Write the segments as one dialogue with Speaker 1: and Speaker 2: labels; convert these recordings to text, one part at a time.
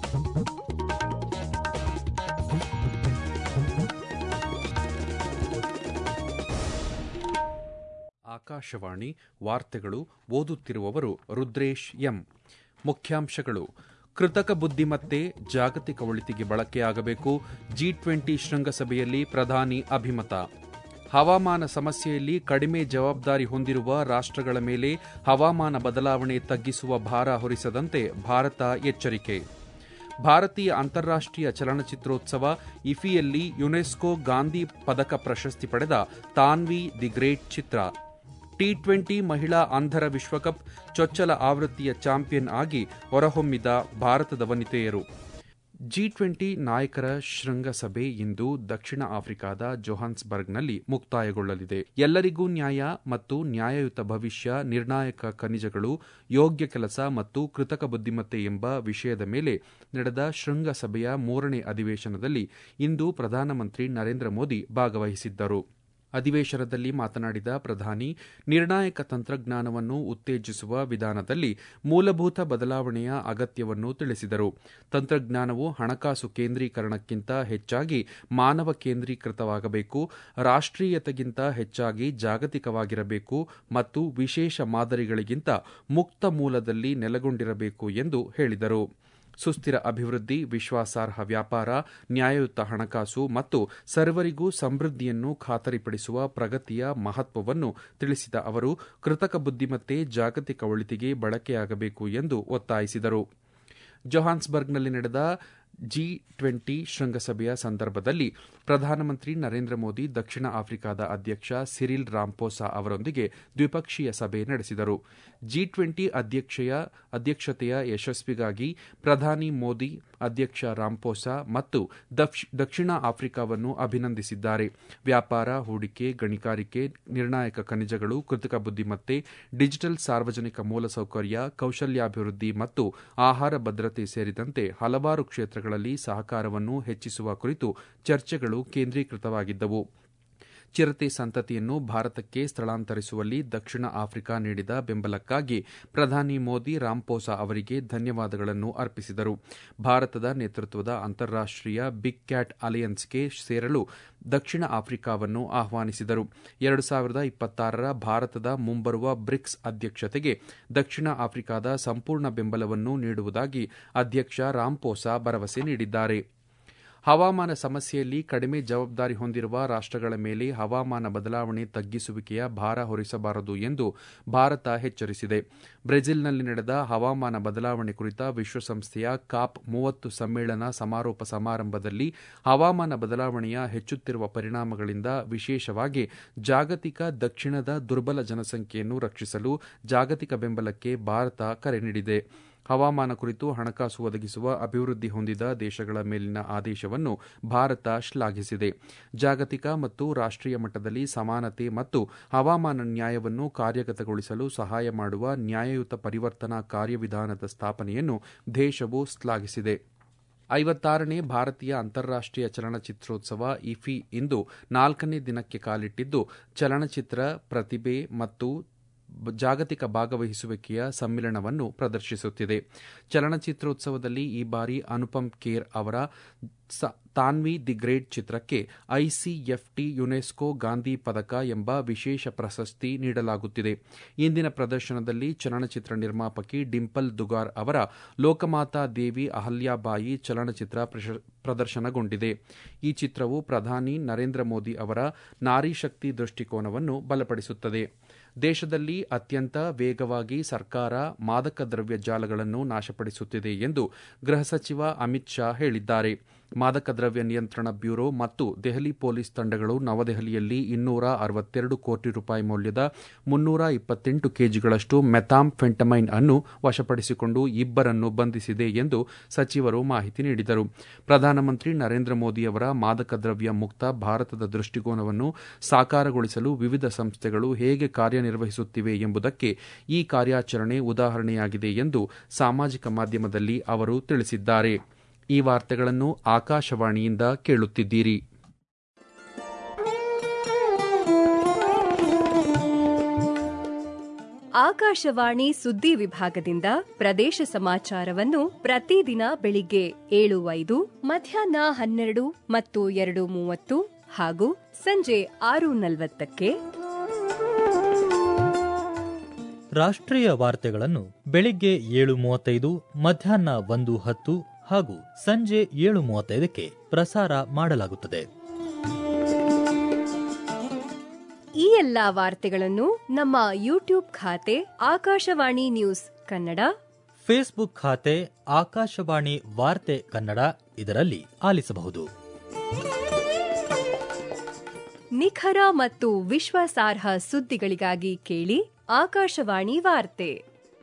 Speaker 1: ಆಕಾಶವಾಣಿ ವಾರ್ತೆಗಳು ಓದುತ್ತಿರುವವರು ರುದ್ರೇಶ್ ಎಂ ಮುಖ್ಯಾಂಶಗಳು ಕೃತಕ ಬುದ್ದಿಮತ್ತೆ ಜಾಗತಿಕ ಒಳಿತಿಗೆ ಬಳಕೆಯಾಗಬೇಕು ಜಿ ಟ್ವೆಂಟಿ ಶೃಂಗಸಭೆಯಲ್ಲಿ ಪ್ರಧಾನಿ ಅಭಿಮತ ಹವಾಮಾನ ಸಮಸ್ಯೆಯಲ್ಲಿ ಕಡಿಮೆ ಜವಾಬ್ದಾರಿ ಹೊಂದಿರುವ ರಾಷ್ಟ್ರಗಳ ಮೇಲೆ ಹವಾಮಾನ ಬದಲಾವಣೆ ತಗ್ಗಿಸುವ ಭಾರ ಹೊರಿಸದಂತೆ ಭಾರತ ಎಚ್ಚರಿಕೆ ಭಾರತೀಯ ಅಂತಾರಾಷ್ಟೀಯ ಚಲನಚಿತ್ರೋತ್ಸವ ಇಫಿಯಲ್ಲಿ ಯುನೆಸ್ಕೋ ಗಾಂಧಿ ಪದಕ ಪ್ರಶಸ್ತಿ ಪಡೆದ ತಾನ್ವಿ ದಿ ಗ್ರೇಟ್ ಚಿತ್ರ ಟಿ ಟ್ವೆಂಟಿ ಮಹಿಳಾ ಅಂಧರ ವಿಶ್ವಕಪ್ ಚೊಚ್ಚಲ ಆವೃತ್ತಿಯ ಚಾಂಪಿಯನ್ ಆಗಿ ಹೊರಹೊಮ್ಮಿದ ಭಾರತದ ವನಿತೆಯರು ಜಿ ಟ್ವೆಂಟಿ ನಾಯಕರ ಶೃಂಗಸಭೆ ಇಂದು ದಕ್ಷಿಣ ಆಫ್ರಿಕಾದ ಜೊಹಾನ್ಸ್ಬರ್ಗ್ನಲ್ಲಿ ಮುಕ್ತಾಯಗೊಳ್ಳಲಿದೆ ಎಲ್ಲರಿಗೂ ನ್ಯಾಯ ಮತ್ತು ನ್ಯಾಯಯುತ ಭವಿಷ್ಯ ನಿರ್ಣಾಯಕ ಖನಿಜಗಳು ಯೋಗ್ಯ ಕೆಲಸ ಮತ್ತು ಕೃತಕ ಬುದ್ದಿಮತ್ತೆ ಎಂಬ ವಿಷಯದ ಮೇಲೆ ನಡೆದ ಶೃಂಗಸಭೆಯ ಮೂರನೇ ಅಧಿವೇಶನದಲ್ಲಿ ಇಂದು ಪ್ರಧಾನಮಂತ್ರಿ ನರೇಂದ್ರ ಮೋದಿ ಭಾಗವಹಿಸಿದ್ದರು ಅಧಿವೇಶನದಲ್ಲಿ ಮಾತನಾಡಿದ ಪ್ರಧಾನಿ ನಿರ್ಣಾಯಕ ತಂತ್ರಜ್ಞಾನವನ್ನು ಉತ್ತೇಜಿಸುವ ವಿಧಾನದಲ್ಲಿ ಮೂಲಭೂತ ಬದಲಾವಣೆಯ ಅಗತ್ಯವನ್ನು ತಿಳಿಸಿದರು ತಂತ್ರಜ್ಞಾನವು ಹಣಕಾಸು ಕೇಂದ್ರೀಕರಣಕ್ಕಿಂತ ಹೆಚ್ಚಾಗಿ ಮಾನವ ಕೇಂದ್ರೀಕೃತವಾಗಬೇಕು ರಾಷ್ಟ್ರೀಯತೆಗಿಂತ ಹೆಚ್ಚಾಗಿ ಜಾಗತಿಕವಾಗಿರಬೇಕು ಮತ್ತು ವಿಶೇಷ ಮಾದರಿಗಳಿಗಿಂತ ಮುಕ್ತ ಮೂಲದಲ್ಲಿ ನೆಲೆಗೊಂಡಿರಬೇಕು ಎಂದು ಹೇಳಿದರು ಸುಸ್ಥಿರ ಅಭಿವೃದ್ಧಿ ವಿಶ್ವಾಸಾರ್ಹ ವ್ಯಾಪಾರ ನ್ಯಾಯಯುತ ಹಣಕಾಸು ಮತ್ತು ಸರ್ವರಿಗೂ ಸಮೃದ್ಧಿಯನ್ನು ಖಾತರಿಪಡಿಸುವ ಪ್ರಗತಿಯ ಮಹತ್ವವನ್ನು ತಿಳಿಸಿದ ಅವರು ಕೃತಕ ಬುದ್ದಿಮತ್ತೆ ಜಾಗತಿಕ ಒಳಿತಿಗೆ ಬಳಕೆಯಾಗಬೇಕು ಎಂದು ಒತ್ತಾಯಿಸಿದರು ಜೊಹಾನ್ಸ್ಬರ್ಗ್ನಲ್ಲಿ ನಡೆದ ಜಿ ಟ್ವೆಂಟಿ ಶೃಂಗಸಭೆಯ ಸಂದರ್ಭದಲ್ಲಿ ಪ್ರಧಾನಮಂತ್ರಿ ನರೇಂದ್ರ ಮೋದಿ ದಕ್ಷಿಣ ಆಫ್ರಿಕಾದ ಅಧ್ಯಕ್ಷ ಸಿರಿಲ್ ರಾಂಪೋಸಾ ಅವರೊಂದಿಗೆ ದ್ವಿಪಕ್ಷೀಯ ಸಭೆ ನಡೆಸಿದರು ಜಿ ಟ್ವೆಂಟಿ ಅಧ್ಯಕ್ಷತೆಯ ಯಶಸ್ವಿಗಾಗಿ ಪ್ರಧಾನಿ ಮೋದಿ ಅಧ್ಯಕ್ಷ ರಾಂಪೋಸಾ ಮತ್ತು ದಕ್ಷಿಣ ಆಫ್ರಿಕಾವನ್ನು ಅಭಿನಂದಿಸಿದ್ದಾರೆ ವ್ಯಾಪಾರ ಹೂಡಿಕೆ ಗಣಿಗಾರಿಕೆ ನಿರ್ಣಾಯಕ ಖನಿಜಗಳು ಕೃತಕ ಬುದ್ದಿಮತ್ತೆ ಡಿಜಿಟಲ್ ಸಾರ್ವಜನಿಕ ಮೂಲಸೌಕರ್ಯ ಕೌಶಲ್ಯಾಭಿವೃದ್ಧಿ ಮತ್ತು ಆಹಾರ ಭದ್ರತೆ ಸೇರಿದಂತೆ ಹಲವಾರು ಕ್ಷೇತ್ರಗಳಲ್ಲಿ ಸಹಕಾರವನ್ನು ಹೆಚ್ಚಿಸುವ ಕುರಿತು ಚರ್ಚೆಗಳು ಕೇಂದ್ರೀಕೃತವಾಗಿದ್ದವು ಚಿರತೆ ಸಂತತಿಯನ್ನು ಭಾರತಕ್ಕೆ ಸ್ಥಳಾಂತರಿಸುವಲ್ಲಿ ದಕ್ಷಿಣ ಆಫ್ರಿಕಾ ನೀಡಿದ ಬೆಂಬಲಕ್ಕಾಗಿ ಪ್ರಧಾನಿ ಮೋದಿ ರಾಂಪೋಸಾ ಅವರಿಗೆ ಧನ್ಯವಾದಗಳನ್ನು ಅರ್ಪಿಸಿದರು ಭಾರತದ ನೇತೃತ್ವದ ಅಂತಾರಾಷ್ಟೀಯ ಬಿಗ್ ಕ್ಯಾಟ್ ಅಲಯನ್ಸ್ಗೆ ಸೇರಲು ದಕ್ಷಿಣ ಆಫ್ರಿಕಾವನ್ನು ಆಹ್ವಾನಿಸಿದರು ಎರಡು ಸಾವಿರದ ಇಪ್ಪತ್ತಾರರ ಭಾರತದ ಮುಂಬರುವ ಬ್ರಿಕ್ಸ್ ಅಧ್ಯಕ್ಷತೆಗೆ ದಕ್ಷಿಣ ಆಫ್ರಿಕಾದ ಸಂಪೂರ್ಣ ಬೆಂಬಲವನ್ನು ನೀಡುವುದಾಗಿ ಅಧ್ಯಕ್ಷ ರಾಂಪೋಸಾ ಭರವಸೆ ನೀಡಿದ್ದಾರೆ ಹವಾಮಾನ ಸಮಸ್ಯೆಯಲ್ಲಿ ಕಡಿಮೆ ಜವಾಬ್ದಾರಿ ಹೊಂದಿರುವ ರಾಷ್ಟ್ರಗಳ ಮೇಲೆ ಹವಾಮಾನ ಬದಲಾವಣೆ ತಗ್ಗಿಸುವಿಕೆಯ ಭಾರ ಹೊರಿಸಬಾರದು ಎಂದು ಭಾರತ ಎಚ್ಚರಿಸಿದೆ ಬ್ರೆಜಿಲ್ನಲ್ಲಿ ನಡೆದ ಹವಾಮಾನ ಬದಲಾವಣೆ ಕುರಿತ ವಿಶ್ವಸಂಸ್ಥೆಯ ಕಾಪ್ ಮೂವತ್ತು ಸಮ್ಮೇಳನ ಸಮಾರೋಪ ಸಮಾರಂಭದಲ್ಲಿ ಹವಾಮಾನ ಬದಲಾವಣೆಯ ಹೆಚ್ಚುತ್ತಿರುವ ಪರಿಣಾಮಗಳಿಂದ ವಿಶೇಷವಾಗಿ ಜಾಗತಿಕ ದಕ್ಷಿಣದ ದುರ್ಬಲ ಜನಸಂಖ್ಯೆಯನ್ನು ರಕ್ಷಿಸಲು ಜಾಗತಿಕ ಬೆಂಬಲಕ್ಕೆ ಭಾರತ ಕರೆ ನೀಡಿದೆ ಹವಾಮಾನ ಕುರಿತು ಹಣಕಾಸು ಒದಗಿಸುವ ಅಭಿವೃದ್ಧಿ ಹೊಂದಿದ ದೇಶಗಳ ಮೇಲಿನ ಆದೇಶವನ್ನು ಭಾರತ ಶ್ಲಾಘಿಸಿದೆ ಜಾಗತಿಕ ಮತ್ತು ರಾಷ್ಟ್ರೀಯ ಮಟ್ಟದಲ್ಲಿ ಸಮಾನತೆ ಮತ್ತು ಹವಾಮಾನ ನ್ಯಾಯವನ್ನು ಕಾರ್ಯಗತಗೊಳಿಸಲು ಸಹಾಯ ಮಾಡುವ ನ್ಯಾಯಯುತ ಪರಿವರ್ತನಾ ಕಾರ್ಯವಿಧಾನದ ಸ್ಥಾಪನೆಯನ್ನು ದೇಶವು ಶ್ಲಾಘಿಸಿದೆ ಐವತ್ತಾರನೇ ಭಾರತೀಯ ಅಂತಾರಾಷ್ಟೀಯ ಚಲನಚಿತ್ರೋತ್ಸವ ಇಫಿ ಇಂದು ನಾಲ್ಕನೇ ದಿನಕ್ಕೆ ಕಾಲಿಟ್ಟಿದ್ದು ಚಲನಚಿತ್ರ ಪ್ರತಿಭೆ ಮತ್ತು ಜಾಗತಿಕ ಭಾಗವಹಿಸುವಿಕೆಯ ಸಮ್ಮಿಲನವನ್ನು ಪ್ರದರ್ಶಿಸುತ್ತಿದೆ ಚಲನಚಿತ್ರೋತ್ಸವದಲ್ಲಿ ಈ ಬಾರಿ ಅನುಪಮ್ ಖೇರ್ ಅವರ ತಾನ್ವಿ ದಿ ಗ್ರೇಟ್ ಚಿತ್ರಕ್ಕೆ ಐಸಿಎಫ್ಟಿ ಯುನೆಸ್ಕೋ ಗಾಂಧಿ ಪದಕ ಎಂಬ ವಿಶೇಷ ಪ್ರಶಸ್ತಿ ನೀಡಲಾಗುತ್ತಿದೆ ಇಂದಿನ ಪ್ರದರ್ಶನದಲ್ಲಿ ಚಲನಚಿತ್ರ ನಿರ್ಮಾಪಕಿ ಡಿಂಪಲ್ ದುಗಾರ್ ಅವರ ಲೋಕಮಾತಾ ದೇವಿ ಅಹಲ್ಯಾಬಾಯಿ ಚಲನಚಿತ್ರ ಪ್ರದರ್ಶನಗೊಂಡಿದೆ ಈ ಚಿತ್ರವು ಪ್ರಧಾನಿ ನರೇಂದ್ರ ಮೋದಿ ಅವರ ನಾರಿ ಶಕ್ತಿ ದೃಷ್ಟಿಕೋನವನ್ನು ಬಲಪಡಿಸುತ್ತದೆ ದೇಶದಲ್ಲಿ ಅತ್ಯಂತ ವೇಗವಾಗಿ ಸರ್ಕಾರ ಮಾದಕ ದ್ರವ್ಯ ಜಾಲಗಳನ್ನು ನಾಶಪಡಿಸುತ್ತಿದೆ ಎಂದು ಗೃಹ ಸಚಿವ ಅಮಿತ್ ಶಾ ಹೇಳಿದ್ದಾರೆ ಮಾದಕ ದ್ರವ್ಯ ನಿಯಂತ್ರಣ ಬ್ಯೂರೋ ಮತ್ತು ದೆಹಲಿ ಪೊಲೀಸ್ ತಂಡಗಳು ನವದೆಹಲಿಯಲ್ಲಿ ಇನ್ನೂರ ಅರವತ್ತೆರಡು ಕೋಟಿ ರೂಪಾಯಿ ಮೌಲ್ಯದ ಮುನ್ನೂರ ಇಪ್ಪತ್ತೆಂಟು ಕೆಜಿಗಳಷ್ಟು ಮೆಥಾಮ್ ಫೆಂಟಮೈನ್ ಅನ್ನು ವಶಪಡಿಸಿಕೊಂಡು ಇಬ್ಬರನ್ನು ಬಂಧಿಸಿದೆ ಎಂದು ಸಚಿವರು ಮಾಹಿತಿ ನೀಡಿದರು ಪ್ರಧಾನಮಂತ್ರಿ ನರೇಂದ್ರ ಮೋದಿಯವರ ಮಾದಕ ದ್ರವ್ಯ ಮುಕ್ತ ಭಾರತದ ದೃಷ್ಟಿಕೋನವನ್ನು ಸಾಕಾರಗೊಳಿಸಲು ವಿವಿಧ ಸಂಸ್ಥೆಗಳು ಹೇಗೆ ಕಾರ್ಯನಿರ್ವಹಿಸುತ್ತಿವೆ ಎಂಬುದಕ್ಕೆ ಈ ಕಾರ್ಯಾಚರಣೆ ಉದಾಹರಣೆಯಾಗಿದೆ ಎಂದು ಸಾಮಾಜಿಕ ಮಾಧ್ಯಮದಲ್ಲಿ ಅವರು ತಿಳಿಸಿದ್ದಾರೆ ಈ ವಾರ್ತೆಗಳನ್ನು ಆಕಾಶವಾಣಿಯಿಂದ ಕೇಳುತ್ತಿದ್ದೀರಿ
Speaker 2: ಆಕಾಶವಾಣಿ ಸುದ್ದಿ ವಿಭಾಗದಿಂದ ಪ್ರದೇಶ ಸಮಾಚಾರವನ್ನು ಪ್ರತಿದಿನ ಬೆಳಿಗ್ಗೆ ಏಳು ಐದು ಮಧ್ಯಾಹ್ನ ಹನ್ನೆರಡು ಮತ್ತು ಎರಡು ಮೂವತ್ತು ಹಾಗೂ ಸಂಜೆ ಆರು ನಲವತ್ತಕ್ಕೆ
Speaker 3: ರಾಷ್ಟ್ರೀಯ ವಾರ್ತೆಗಳನ್ನು ಬೆಳಿಗ್ಗೆ ಏಳು ಮೂವತ್ತೈದು ಮಧ್ಯಾಹ್ನ ಒಂದು ಹತ್ತು ಹಾಗೂ ಸಂಜೆ ಏಳು ಮೂವತ್ತೈದಕ್ಕೆ ಪ್ರಸಾರ ಮಾಡಲಾಗುತ್ತದೆ
Speaker 2: ಈ ಎಲ್ಲಾ ವಾರ್ತೆಗಳನ್ನು ನಮ್ಮ ಯೂಟ್ಯೂಬ್ ಖಾತೆ ಆಕಾಶವಾಣಿ ನ್ಯೂಸ್ ಕನ್ನಡ
Speaker 3: ಫೇಸ್ಬುಕ್ ಖಾತೆ ಆಕಾಶವಾಣಿ ವಾರ್ತೆ ಕನ್ನಡ ಇದರಲ್ಲಿ ಆಲಿಸಬಹುದು
Speaker 2: ನಿಖರ ಮತ್ತು ವಿಶ್ವಾಸಾರ್ಹ ಸುದ್ದಿಗಳಿಗಾಗಿ ಕೇಳಿ ಆಕಾಶವಾಣಿ ವಾರ್ತೆ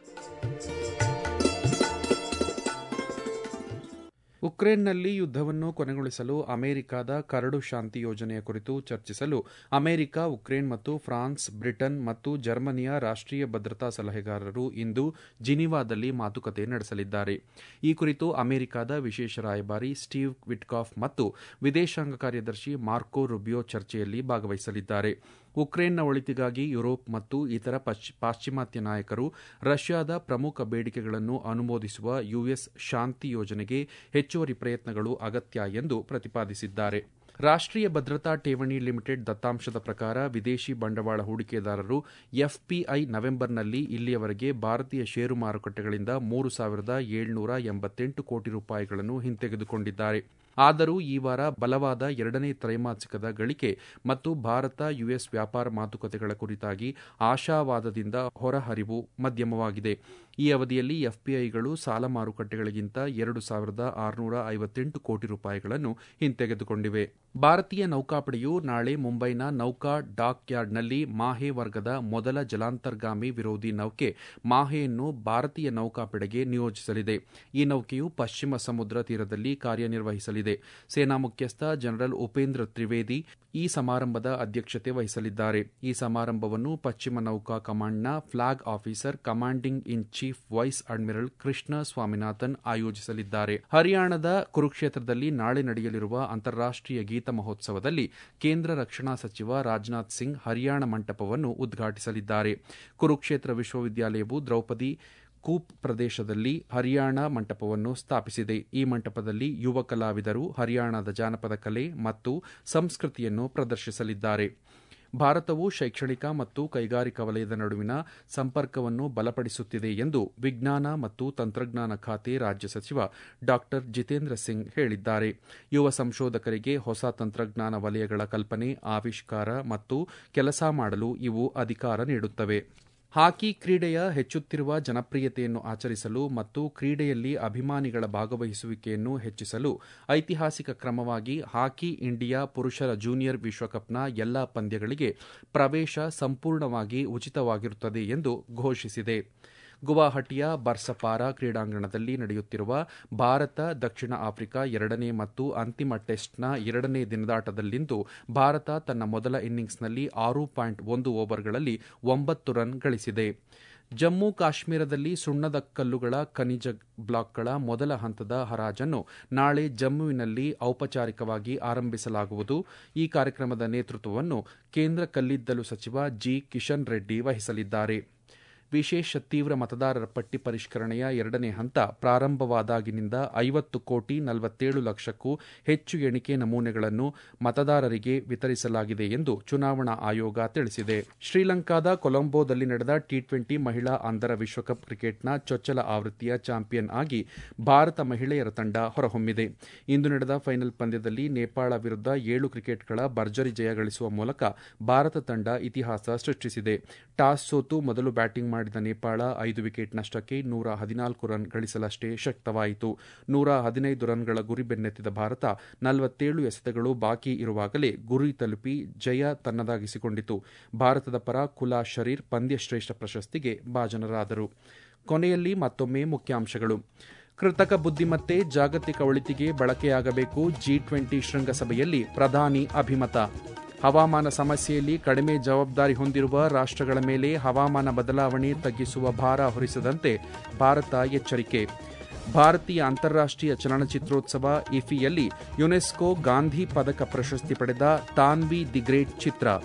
Speaker 1: ಉಕ್ರೇನ್ನಲ್ಲಿ ಯುದ್ಧವನ್ನು ಕೊನೆಗೊಳಿಸಲು ಅಮೆರಿಕದ ಕರಡು ಶಾಂತಿ ಯೋಜನೆಯ ಕುರಿತು ಚರ್ಚಿಸಲು ಅಮೆರಿಕ ಉಕ್ರೇನ್ ಮತ್ತು ಫ್ರಾನ್ಸ್ ಬ್ರಿಟನ್ ಮತ್ತು ಜರ್ಮನಿಯ ರಾಷ್ಟ್ರೀಯ ಭದ್ರತಾ ಸಲಹೆಗಾರರು ಇಂದು ಜಿನಿವಾದಲ್ಲಿ ಮಾತುಕತೆ ನಡೆಸಲಿದ್ದಾರೆ ಈ ಕುರಿತು ಅಮೆರಿಕದ ವಿಶೇಷ ರಾಯಭಾರಿ ಸ್ಟೀವ್ ವಿಟ್ಕಾಫ್ ಮತ್ತು ವಿದೇಶಾಂಗ ಕಾರ್ಯದರ್ಶಿ ಮಾರ್ಕೋ ರುಬಿಯೋ ಚರ್ಚೆಯಲ್ಲಿ ಭಾಗವಹಿಸಲಿದ್ದಾರೆ ಉಕ್ರೇನ್ನ ಒಳಿತಿಗಾಗಿ ಯುರೋಪ್ ಮತ್ತು ಇತರ ಪಾಶ್ಚಿಮಾತ್ಯ ನಾಯಕರು ರಷ್ಯಾದ ಪ್ರಮುಖ ಬೇಡಿಕೆಗಳನ್ನು ಅನುಮೋದಿಸುವ ಯುಎಸ್ ಶಾಂತಿ ಯೋಜನೆಗೆ ಹೆಚ್ಚುವರಿ ಪ್ರಯತ್ನಗಳು ಅಗತ್ಯ ಎಂದು ಪ್ರತಿಪಾದಿಸಿದ್ದಾರೆ ರಾಷ್ಟ್ರೀಯ ಭದ್ರತಾ ಠೇವಣಿ ಲಿಮಿಟೆಡ್ ದತ್ತಾಂಶದ ಪ್ರಕಾರ ವಿದೇಶಿ ಬಂಡವಾಳ ಹೂಡಿಕೆದಾರರು ಎಫ್ಪಿಐ ನವೆಂಬರ್ನಲ್ಲಿ ಇಲ್ಲಿಯವರೆಗೆ ಭಾರತೀಯ ಷೇರು ಮಾರುಕಟ್ಟೆಗಳಿಂದ ಮೂರು ಸಾವಿರದ ಏಳ್ನೂರ ಎಂಬತ್ತೆಂಟು ಕೋಟಿ ರೂಪಾಯಿಗಳನ್ನು ಹಿಂತೆಗೆದುಕೊಂಡಿದ್ದಾರೆ ಆದರೂ ಈ ವಾರ ಬಲವಾದ ಎರಡನೇ ತ್ರೈಮಾಸಿಕದ ಗಳಿಕೆ ಮತ್ತು ಭಾರತ ಯುಎಸ್ ವ್ಯಾಪಾರ ಮಾತುಕತೆಗಳ ಕುರಿತಾಗಿ ಆಶಾವಾದದಿಂದ ಹೊರಹರಿವು ಮಧ್ಯಮವಾಗಿದೆ ಈ ಅವಧಿಯಲ್ಲಿ ಎಫ್ಪಿಐಗಳು ಸಾಲ ಮಾರುಕಟ್ಟೆಗಳಿಗಿಂತ ಎರಡು ಸಾವಿರದ ಆರುನೂರ ಐವತ್ತೆಂಟು ಕೋಟಿ ರೂಪಾಯಿಗಳನ್ನು ಹಿಂತೆಗೆದುಕೊಂಡಿವೆ ಭಾರತೀಯ ನೌಕಾಪಡೆಯು ನಾಳೆ ಮುಂಬೈನ ನೌಕಾ ಡಾಕ್ ಯಾರ್ಡ್ನಲ್ಲಿ ಮಾಹೆ ವರ್ಗದ ಮೊದಲ ಜಲಾಂತರ್ಗಾಮಿ ವಿರೋಧಿ ನೌಕೆ ಮಾಹೆಯನ್ನು ಭಾರತೀಯ ನೌಕಾಪಡೆಗೆ ನಿಯೋಜಿಸಲಿದೆ ಈ ನೌಕೆಯು ಪಶ್ಚಿಮ ಸಮುದ್ರ ತೀರದಲ್ಲಿ ಕಾರ್ಯನಿರ್ವಹಿಸಲಿದೆ ಸೇನಾ ಮುಖ್ಯಸ್ಥ ಜನರಲ್ ಉಪೇಂದ್ರ ತ್ರಿವೇದಿ ಈ ಸಮಾರಂಭದ ಅಧ್ಯಕ್ಷತೆ ವಹಿಸಲಿದ್ದಾರೆ ಈ ಸಮಾರಂಭವನ್ನು ಪಶ್ಚಿಮ ನೌಕಾ ಕಮಾಂಡ್ನ flag officer commanding in chief vice admiral Krishna Swaminathan ಆಯೋಜಿಸಲಿದ್ದಾರೆ ಹರಿಯಾಣದ ಕುರುಕ್ಷೇತ್ರದಲ್ಲಿ ನಾಳೆ ನಡೆಯಲಿರುವ ಅಂತಾರಾಷ್ಟೀಯ ಗೀತ ಮಹೋತ್ಸವದಲ್ಲಿ ಕೇಂದ್ರ ರಕ್ಷಣಾ ಸಚಿವ ರಾಜನಾಥ್ ಸಿಂಗ್ ಹರಿಯಾಣ ಮಂಟಪವನ್ನು ಉದ್ಘಾಟಿಸಲಿದ್ದಾರೆ ಕುರುಕ್ಷೇತ್ರ ವಿಶ್ವವಿದ್ಯಾಲಯವು ದ್ರೌಪದಿ ಕೂಪ್ ಪ್ರದೇಶದಲ್ಲಿ ಹರಿಯಾಣ ಮಂಟಪವನ್ನು ಸ್ಥಾಪಿಸಿದೆ ಈ ಮಂಟಪದಲ್ಲಿ ಯುವ ಕಲಾವಿದರು ಹರಿಯಾಣದ ಜಾನಪದ ಕಲೆ ಮತ್ತು ಸಂಸ್ಕೃತಿಯನ್ನು ಪ್ರದರ್ಶಿಸಲಿದ್ದಾರೆ ಭಾರತವು ಶೈಕ್ಷಣಿಕ ಮತ್ತು ಕೈಗಾರಿಕಾ ವಲಯದ ನಡುವಿನ ಸಂಪರ್ಕವನ್ನು ಬಲಪಡಿಸುತ್ತಿದೆ ಎಂದು ವಿಜ್ಞಾನ ಮತ್ತು ತಂತ್ರಜ್ಞಾನ ಖಾತೆ ರಾಜ್ಯ ಸಚಿವ ಡಾ ಜಿತೇಂದ್ರ ಸಿಂಗ್ ಹೇಳಿದ್ದಾರೆ ಯುವ ಸಂಶೋಧಕರಿಗೆ ಹೊಸ ತಂತ್ರಜ್ಞಾನ ವಲಯಗಳ ಕಲ್ಪನೆ ಆವಿಷ್ಕಾರ ಮತ್ತು ಕೆಲಸ ಮಾಡಲು ಇವು ಅಧಿಕಾರ ನೀಡುತ್ತವೆ ಹಾಕಿ ಕ್ರೀಡೆಯ ಹೆಚ್ಚುತ್ತಿರುವ ಜನಪ್ರಿಯತೆಯನ್ನು ಆಚರಿಸಲು ಮತ್ತು ಕ್ರೀಡೆಯಲ್ಲಿ ಅಭಿಮಾನಿಗಳ ಭಾಗವಹಿಸುವಿಕೆಯನ್ನು ಹೆಚ್ಚಿಸಲು ಐತಿಹಾಸಿಕ ಕ್ರಮವಾಗಿ ಹಾಕಿ ಇಂಡಿಯಾ ಪುರುಷರ ಜೂನಿಯರ್ ವಿಶ್ವಕಪ್ನ ಎಲ್ಲಾ ಪಂದ್ಯಗಳಿಗೆ ಪ್ರವೇಶ ಸಂಪೂರ್ಣವಾಗಿ ಉಚಿತವಾಗಿರುತ್ತದೆ ಎಂದು ಘೋಷಿಸಿದೆ ಗುವಾಹಟಿಯ ಬರ್ಸಪಾರಾ ಕ್ರೀಡಾಂಗಣದಲ್ಲಿ ನಡೆಯುತ್ತಿರುವ ಭಾರತ ದಕ್ಷಿಣ ಆಫ್ರಿಕಾ ಎರಡನೇ ಮತ್ತು ಅಂತಿಮ ಟೆಸ್ಟ್ನ ಎರಡನೇ ದಿನದಾಟದಲ್ಲಿಂದು ಭಾರತ ತನ್ನ ಮೊದಲ ಇನ್ನಿಂಗ್ಸ್ನಲ್ಲಿ ಆರು ಪಾಯಿಂಟ್ ಒಂದು ಓವರ್ಗಳಲ್ಲಿ ಒಂಬತ್ತು ರನ್ ಗಳಿಸಿದೆ ಜಮ್ಮು ಕಾಶ್ಮೀರದಲ್ಲಿ ಸುಣ್ಣದ ಕಲ್ಲುಗಳ ಖನಿಜ ಬ್ಲಾಕ್ಗಳ ಮೊದಲ ಹಂತದ ಹರಾಜನ್ನು ನಾಳೆ ಜಮ್ಮುವಿನಲ್ಲಿ ಔಪಚಾರಿಕವಾಗಿ ಆರಂಭಿಸಲಾಗುವುದು ಈ ಕಾರ್ಯಕ್ರಮದ ನೇತೃತ್ವವನ್ನು ಕೇಂದ್ರ ಕಲ್ಲಿದ್ದಲು ಸಚಿವ ಜಿ ಕಿಶನ್ ರೆಡ್ಡಿ ವಹಿಸಲಿದ್ದಾರೆ ವಿಶೇಷ ತೀವ್ರ ಮತದಾರರ ಪಟ್ಟಿ ಪರಿಷ್ಕರಣೆಯ ಎರಡನೇ ಹಂತ ಪ್ರಾರಂಭವಾದಾಗಿನಿಂದ ಐವತ್ತು ಕೋಟಿ ನಲವತ್ತೇಳು ಲಕ್ಷಕ್ಕೂ ಹೆಚ್ಚು ಎಣಿಕೆ ನಮೂನೆಗಳನ್ನು ಮತದಾರರಿಗೆ ವಿತರಿಸಲಾಗಿದೆ ಎಂದು ಚುನಾವಣಾ ಆಯೋಗ ತಿಳಿಸಿದೆ ಶ್ರೀಲಂಕಾದ ಕೊಲಂಬೋದಲ್ಲಿ ನಡೆದ ಟಿ ಟ್ವೆಂಟಿ ಮಹಿಳಾ ಅಂಧರ ವಿಶ್ವಕಪ್ ಕ್ರಿಕೆಟ್ನ ಚೊಚ್ಚಲ ಆವೃತ್ತಿಯ ಚಾಂಪಿಯನ್ ಆಗಿ ಭಾರತ ಮಹಿಳೆಯರ ತಂಡ ಹೊರಹೊಮ್ಮಿದೆ ಇಂದು ನಡೆದ ಫೈನಲ್ ಪಂದ್ಯದಲ್ಲಿ ನೇಪಾಳ ವಿರುದ್ಧ ಏಳು ಕ್ರಿಕೆಟ್ಗಳ ಭರ್ಜರಿ ಜಯ ಗಳಿಸುವ ಮೂಲಕ ಭಾರತ ತಂಡ ಇತಿಹಾಸ ಸೃಷ್ಟಿಸಿದೆ ಟಾಸ್ ಸೋತು ಮೊದಲು ಬ್ಯಾಟಿಂಗ್ ಮಾಡಿದ ನೇಪಾಳ ಐದು ವಿಕೆಟ್ ನಷ್ಟಕ್ಕೆ ನೂರ ಹದಿನಾಲ್ಕು ರನ್ ಗಳಿಸಲಷ್ಟೇ ಶಕ್ತವಾಯಿತು ನೂರ ಹದಿನೈದು ರನ್ಗಳ ಗುರಿ ಬೆನ್ನತ್ತಿದ ಭಾರತ ನಲವತ್ತೇಳು ಎಸೆತಗಳು ಬಾಕಿ ಇರುವಾಗಲೇ ಗುರಿ ತಲುಪಿ ಜಯ ತನ್ನದಾಗಿಸಿಕೊಂಡಿತು ಭಾರತದ ಪರ ಕುಲಾ ಶರೀರ್ ಪಂದ್ಯಶ್ರೇಷ್ಠ ಪ್ರಶಸ್ತಿಗೆ ಭಾಜನರಾದರು ಕೊನೆಯಲ್ಲಿ ಮತ್ತೊಮ್ಮೆ ಮುಖ್ಯಾಂಶಗಳು ಕೃತಕ ಬುದ್ದಿಮತ್ತೆ ಜಾಗತಿಕ ಒಳಿತಿಗೆ ಬಳಕೆಯಾಗಬೇಕು ಜಿ ಟ್ವೆಂಟಿ ಶೃಂಗಸಭೆಯಲ್ಲಿ ಪ್ರಧಾನಿ ಅಭಿಮತ ಹವಾಮಾನ ಸಮಸ್ಯೆಯಲ್ಲಿ ಕಡಿಮೆ ಜವಾಬ್ದಾರಿ ಹೊಂದಿರುವ ರಾಷ್ಟ್ರಗಳ ಮೇಲೆ ಹವಾಮಾನ ಬದಲಾವಣೆ ತಗ್ಗಿಸುವ ಭಾರ ಹೊರಿಸದಂತೆ ಭಾರತ ಎಚ್ಚರಿಕೆ ಭಾರತೀಯ ಅಂತಾರಾಷ್ಟೀಯ ಚಲನಚಿತ್ರೋತ್ಸವ ಇಫಿಯಲ್ಲಿ ಯುನೆಸ್ಕೋ ಗಾಂಧಿ ಪದಕ ಪ್ರಶಸ್ತಿ ಪಡೆದ ತಾನ್ವಿ ದಿ ಗ್ರೇಟ್ ಚಿತ್ರ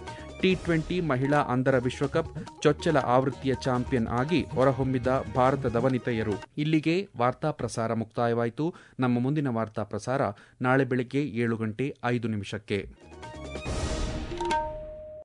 Speaker 1: ಟಿ ಟ್ವೆಂಟಿ ಮಹಿಳಾ ಅಂಧರ ವಿಶ್ವಕಪ್ ಚೊಚ್ಚಲ ಆವೃತ್ತಿಯ ಚಾಂಪಿಯನ್ ಆಗಿ ಹೊರಹೊಮ್ಮಿದ ಭಾರತದ ವನಿತೆಯರು ಇಲ್ಲಿಗೆ ವಾರ್ತಾ ಪ್ರಸಾರ ಮುಕ್ತಾಯವಾಯಿತು ನಮ್ಮ ಮುಂದಿನ ವಾರ್ತಾ ಪ್ರಸಾರ ನಾಳೆ ಬೆಳಗ್ಗೆ ಏಳು ಗಂಟೆ ಐದು ನಿಮಿಷಕ್ಕೆ